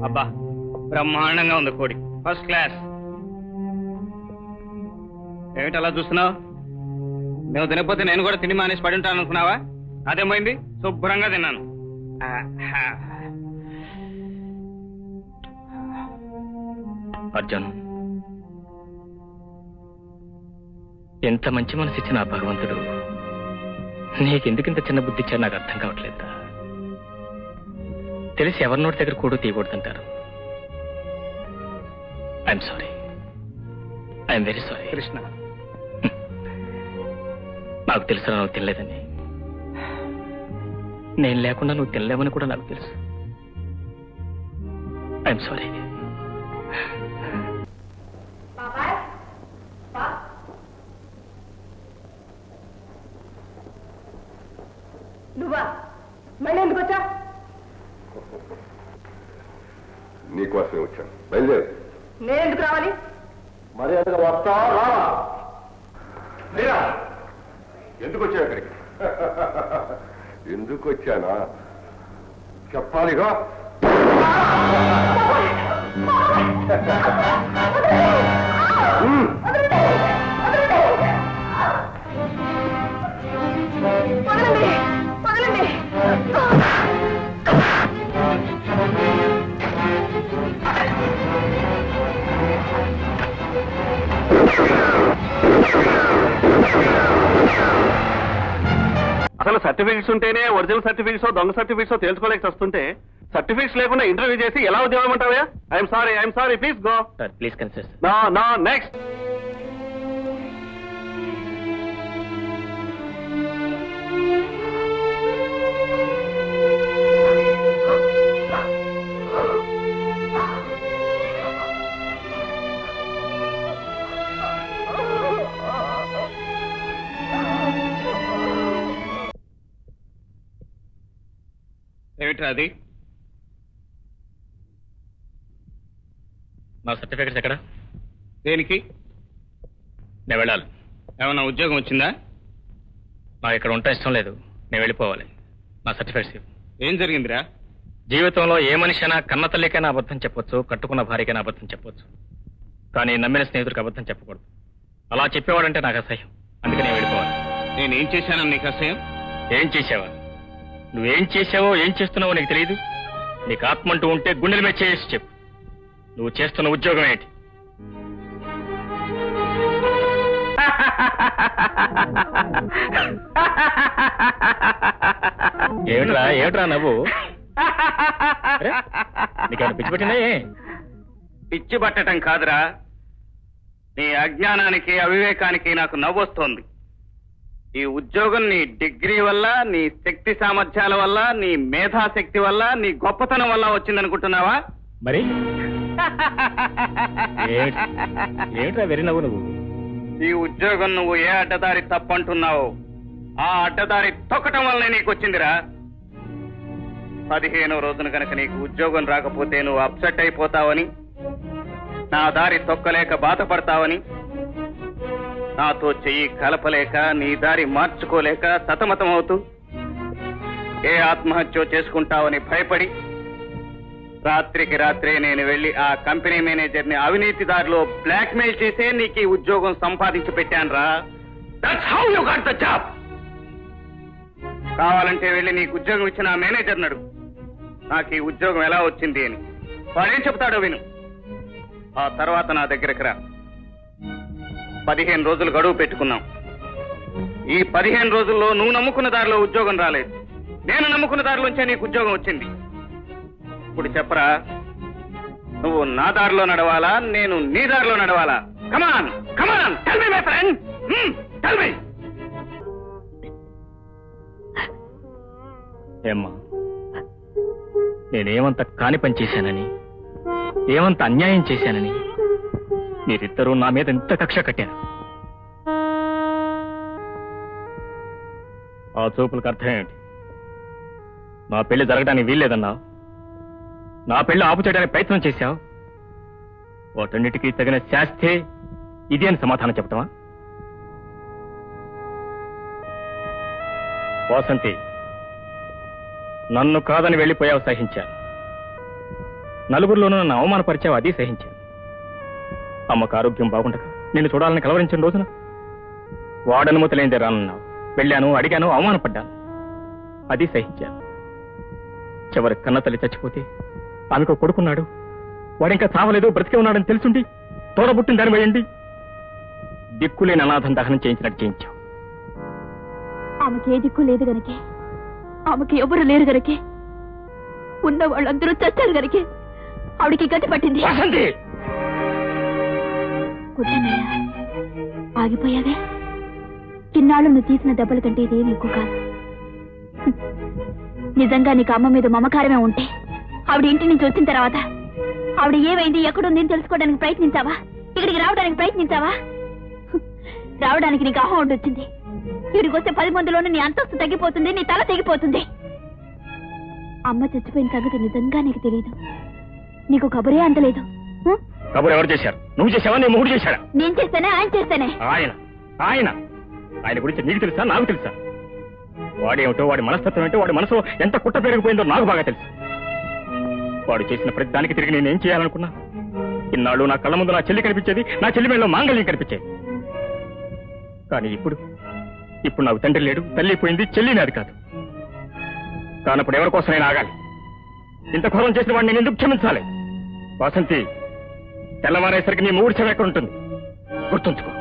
అబ్బా బ్రహ్మాండంగా ఉంది కోడి ఫస్ట్ క్లాస్ ఏమిటి అలా చూస్తున్నావు నువ్వు తినకపోతే నేను కూడా తిని మానేసి పడి ఉంటాను అనుకున్నావా అదేమైంది శుభ్రంగా తిన్నాను ఆహా. అర్జున్ ఎంత మంచి మనసు ఇచ్చిన ఆ భగవంతుడు నీకెందుకింత చిన్న బుద్ధి ఇచ్చాడు నాకు అర్థం కావట్లేదు తెలిసి ఎవరి నోటి దగ్గర కూడా తీయకూడదంటారు I'm sorry I'm very sorry Krishna నాకు తెలుసు నువ్వు తినలేదని నేను లేకుండా నువ్వు తినలేవని కూడా నాకు తెలుసు ఐఎమ్ సారీ నువ్వా మళ్ళీ ఎందుకు వచ్చా నీకోసమే వచ్చాను బయలుదేరు నేను ఎందుకు రావాలి మర్యాదగా వస్తావా రావా లేరా ఎందుకు వచ్చావు ఇక్కడికి ఎందుకు వచ్చానా చెప్పాలిగా ఉమ్. వదలండి వదలండి అసలు సర్టిఫికెట్స్ ఉంటేనే ఒరిజినల్ సర్టిఫికెట్స్ దొంగ సర్టిఫికెట్స్ తెలుసుకోలేక వస్తుంటే సర్టిఫికెట్స్ లేకుండా ఇంటర్వ్యూ చేసి ఎలా ఉద్యోగం అంటావా I'm sorry I'm sorry please go sir please consider no no next ఏమిట్రా అది నా సర్టిఫికెట్స్ ఎక్కడ దేనికి నేను వెళ్ళాలి ఏమన్నా ఉద్యోగం వచ్చిందా నాకు ఇక్కడ ఉంటా ఇష్టం లేదు నేను వెళ్ళిపోవాలి నా సర్టిఫికెట్స్ ఇవ్వు. ఏం జరిగిందిరా జీవితంలో ఏ మనిషి అయినా కన్న తల్లికైనా అబద్ధం చెప్పొచ్చు కట్టుకున్న భార్యకైనా అబద్ధం చెప్పొచ్చు కానీ నమ్మిన స్నేహితుడికి అబద్ధం చెప్పకూడదు అలా చెప్పేవాడంటే నాకు అసహ్యం అందుకే నేను వెళ్ళిపోవాలి నేనేం చేశానని నీకు అసహ్యం ఏం చేసావా నువ్వేం చేసావో ఏం చేస్తున్నావో నీకు తెలియదు నీకు ఆత్మ అంటూ ఉంటే గుండెల మీద చేసి చెప్పు నువ్వు చేస్తున్న ఉద్యోగం ఏంటి ఏమిట్రా ఏమిట్రా నవ్వు అరే, నీకేమైనా పిచ్చి పెట్టినా ఏ? పిచ్చి పట్టటం కాదురా నీ అజ్ఞానానికి అవివేకానికి నాకు నవ్వొస్తోంది ఈ ఉద్యోగం నీ డిగ్రీ వల్ల నీ శక్తి సామర్థ్యాల వల్ల నీ మేధాశక్తి వల్ల నీ గొప్పతనం వల్ల వచ్చిందనుకుంటున్నావా మరి ఏమిటి- ఏమిట్రా వెరి నవ్వు నువ్వు ఈ ఉద్యోగం నువ్వు ఏ అడ్డదారి తప్పంటున్నావు ఆ అడ్డదారి తొక్కటం వల్లనే నీకు వచ్చిందిరా పదిహేనో రోజున కనుక నీకు ఉద్యోగం రాకపోతే నువ్వు అప్సెట్ అయిపోతావని నా దారి తొక్కలేక బాధపడతావని నాతో చెయ్యి కలపలేక నీ దారి మార్చుకోలేక సతమతమవుతూ ఏ ఆత్మహత్య చేసుకుంటావని భయపడి రాత్రికి రాత్రే నేను వెళ్లి ఆ కంపెనీ మేనేజర్ ని అవినీతి దారిలో బ్లాక్ మెయిల్ చేసే నీకు ఈ ఉద్యోగం సంపాదించి పెట్టాను రా that's how you got the job కావాలంటే వెళ్ళి నీకు ఉద్యోగం ఇచ్చిన ఆ మేనేజర్ నడు నాకు ఈ ఉద్యోగం ఎలా వచ్చింది అని వాడేం చెప్తాడో విను ఆ తర్వాత నా దగ్గరకు రా పదిహేను రోజులు గడువు పెట్టుకున్నాం ఈ పదిహేను రోజుల్లో నువ్వు నమ్ముకున్న దారిలో ఉద్యోగం రాలేదు నేను నమ్ముకున్న దారిలోంచే నీకు ఉద్యోగం వచ్చింది ఇప్పుడు చెప్పరా నువ్వు నా దారిలో నడవాలా నేను నీ దారిలో నడవాలా come on come on tell me my friend tell me ఏమ్మా నేనేమంత కాని పని చేశానని ఏమంత అన్యాయం చేశానని మీరిద్దరూ నా మీద ఎంత కక్ష కట్టారు ఆ చూపులకు అర్థం ఏమిటి నా పెళ్లి జరగడానికి వీల్లేదన్నావు నా పెళ్లి ఆపు చేయడానికి ప్రయత్నం చేశావు వాటన్నిటికీ తగిన శాస్తే ఇది అని సమాధానం చెప్తావా వాసంతి నన్ను కాదని వెళ్ళిపోయావు సహించాను నలుగురిలోనూ నన్ను అవమానపరిచావు అది సహించాను అమ్మకు ఆరోగ్యం బాగుండగా నిన్ను చూడాలని కలవరించిన రోజున వాడనుమతి లేనిదే రానన్నావు వెళ్ళాను అడిగాను అవమానపడ్డాను అది సహించాను చివరి కన్న తల్లి చచ్చిపోతే ఆమెకు కొడుకున్నాడు వాడింకా చావలేదు బ్రతికే ఉన్నాడని తెలుసుండి తోడబుట్టిన దాని వేయండి దిక్కులేని అనాథం దహనం చేయించినట్టు చేయించావు ఆమెకి ఏ దిక్కు లేదు గనకే ఆమెకి ఎవరు లేరు గనకే ఉన్న వాళ్ళందరూ చచ్చారు గనకే ఆవిడికి గతి పట్టింది వాసంతి కూర్చున్నయ్యా ఆగిపోయావే ఇన్నాళ్ళు నువ్వు తీసిన దెబ్బల కంటే ఇదేమి ఎక్కువ కాదు హ్మ్. నిజంగా నీకు అమ్మ మీద మమకారమే ఉంటే ఆవిడ ఇంటి నుంచి వచ్చిన తర్వాత ఆవిడ ఏమైంది ఎక్కడుంది అని తెలుసుకోవడానికి ప్రయత్నించావా ఇక్కడికి రావడానికి ప్రయత్నించావా హ్మ్. రావడానికి నీకు అహం వచ్చింది ఇక్కడికి వస్తే పది మందిలోనూ నీ అంతస్తు తగ్గిపోతుంది నీ తల తెగిపోతుంది అమ్మ చచ్చిపోయిన సంగతి నిజంగా నీకు తెలియదు నీకు కబురే అంతలేదు హ్మ్? కబురు ఎవరు చేశారు నువ్వు చేసావా నీ మూడు చేశాడా నేను చేస్తేనే ఆయన చేస్తేనే ఆయన ఆయన ఆయన గురించి నీకు తెలుసా నాకు తెలుసా వాడేమిటో వాడి మనస్తత్వం ఏంటో వాడి మనసు ఎంత కుట్ట పెరిగిపోయిందో నాకు బాగా తెలుసు వాడు చేసిన ప్రతి దానికి తిరిగి నేనేం చేయాలనుకున్నా ఇన్నాళ్ళు నా కళ్ళ ముందు నా చెల్లి కనిపించేది నా చెల్లి మేడలో మాంగళ్యం కనిపించేది కానీ ఇప్పుడు ఇప్పుడు నాకు తండ్రి లేడు తల్లి పోయింది చెల్లి నాది కాదు కానప్పుడు ఎవరి కోసం నేను ఆగాలి ఇంత ఘోరం చేసిన వాడిని నేను ఎందుకు క్షమించాలి వాసంతి తెల్లవారేసరికి నీ మూడు చెవి ఎక్కడ ఉంటుంది గుర్తుంచుకో